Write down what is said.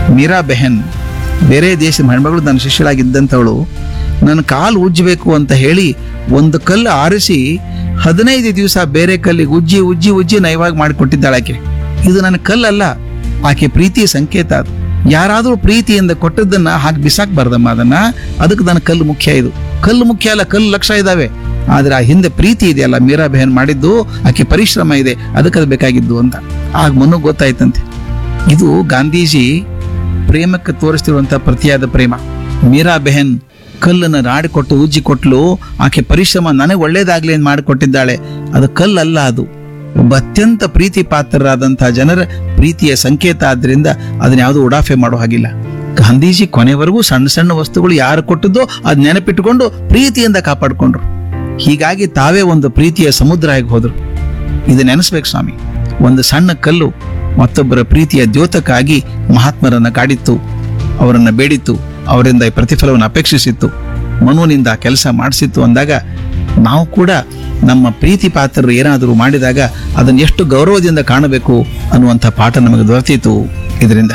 ಮೀರಾ ಬೆಹನ್ ಬೇರೆ ದೇಶದ ಹೆಣ್ಮಗಳು ನನ್ನ ಶಿಷ್ಯಳಾಗಿದ್ದಂಥವಳು ನನ್ನ ಕಾಲು ಉಜ್ಜಬೇಕು ಅಂತ ಹೇಳಿ ಒಂದು ಕಲ್ಲು ಆರಿಸಿ ಹದಿನೈದು ದಿವಸ ಬೇರೆ ಕಲ್ಲಿಗೆ ಉಜ್ಜಿ ಉಜ್ಜಿ ಉಜ್ಜಿ ನಯವಾಗಿ ಮಾಡಿಕೊಟ್ಟಿದ್ದಾಳೆ ಆಕೆ ಇದು ನನ್ನ ಕಲ್ಲಲ್ಲ ಆಕೆ ಪ್ರೀತಿಯ ಸಂಕೇತ ಅದು ಯಾರಾದರೂ ಪ್ರೀತಿಯಿಂದ ಕೊಟ್ಟದ್ದನ್ನ ಹಾಗೆ ಬಿಸಾಕ್ಬಾರ್ದಮ್ಮ ಅದನ್ನ ಅದಕ್ಕೆ ನನ್ನ ಕಲ್ಲು ಮುಖ್ಯ ಇದು ಕಲ್ಲು ಮುಖ್ಯ ಅಲ್ಲ ಕಲ್ಲು ಲಕ್ಷ ಇದಾವೆ ಆದ್ರೆ ಆ ಹಿಂದೆ ಪ್ರೀತಿ ಇದೆಯಲ್ಲ ಮೀರಾ ಬೆಹನ್ ಮಾಡಿದ್ದು ಆಕೆ ಪರಿಶ್ರಮ ಇದೆ ಅದಕ್ಕೆ ಅದು ಬೇಕಾಗಿದ್ದು ಅಂತ ಆಗ ಮನು ಗೊತ್ತಾಯ್ತಂತೆ ಇದು ಗಾಂಧೀಜಿ ಪ್ರೇಮಕ್ಕೆ ತೋರಿಸ್ತಿರುವಂತ ಪ್ರತಿಯಾದ ಪ್ರೇಮ ಮೀರಾ ಬೆಹನ್ ಕಲ್ಲನ್ನು ನಾಡಿಕೊಟ್ಟು ಉಜ್ಜಿ ಕೊಟ್ಲು ಆಕೆ ಪರಿಶ್ರಮ ನನಗೆ ಒಳ್ಳೇದಾಗ್ಲಿ ಅಂತ ಮಾಡಿಕೊಟ್ಟಿದ್ದಾಳೆ ಅದು ಕಲ್ಲಲ್ಲ ಅದು ಒಬ್ಬ ಅತ್ಯಂತ ಪ್ರೀತಿ ಪಾತ್ರರಾದಂತಹ ಜನರ ಪ್ರೀತಿಯ ಸಂಕೇತ ಆದ್ರಿಂದ ಅದನ್ನ ಯಾವುದು ಉಡಾಫೆ ಮಾಡೋ ಹಾಗಿಲ್ಲ ಗಾಂಧೀಜಿ ಕೊನೆವರೆಗೂ ಸಣ್ಣ ಸಣ್ಣ ವಸ್ತುಗಳು ಯಾರು ಕೊಟ್ಟದ್ದೋ ಅದ್ ನೆನಪಿಟ್ಟುಕೊಂಡು ಪ್ರೀತಿಯಿಂದ ಕಾಪಾಡ್ಕೊಂಡ್ರು ಹೀಗಾಗಿ ತಾವೇ ಒಂದು ಪ್ರೀತಿಯ ಸಮುದ್ರ ಆಗಿ ಹೋದ್ರು ಇದು ನೆನೆಸ್ಬೇಕು ಸ್ವಾಮಿ ಒಂದು ಸಣ್ಣ ಕಲ್ಲು ಮತ್ತೊಬ್ಬರ ಪ್ರೀತಿಯ ದ್ಯೋತಕ್ಕಾಗಿ ಮಹಾತ್ಮರನ್ನ ಕಾಡಿತ್ತು ಅವರನ್ನ ಬೇಡಿತ್ತು ಅವರಿಂದ ಈ ಪ್ರತಿಫಲವನ್ನು ಅಪೇಕ್ಷಿಸಿತ್ತು ಮನುವಿನಿಂದ ಕೆಲಸ ಮಾಡಿಸಿತ್ತು ಅಂದಾಗ ನಾವು ಕೂಡ ನಮ್ಮ ಪ್ರೀತಿ ಪಾತ್ರರು ಏನಾದರೂ ಮಾಡಿದಾಗ ಅದನ್ನು ಎಷ್ಟು ಗೌರವದಿಂದ ಕಾಣಬೇಕು ಅನ್ನುವಂಥ ಪಾಠ ನಮಗೆ ದೊರೆತಿತ್ತು ಇದರಿಂದ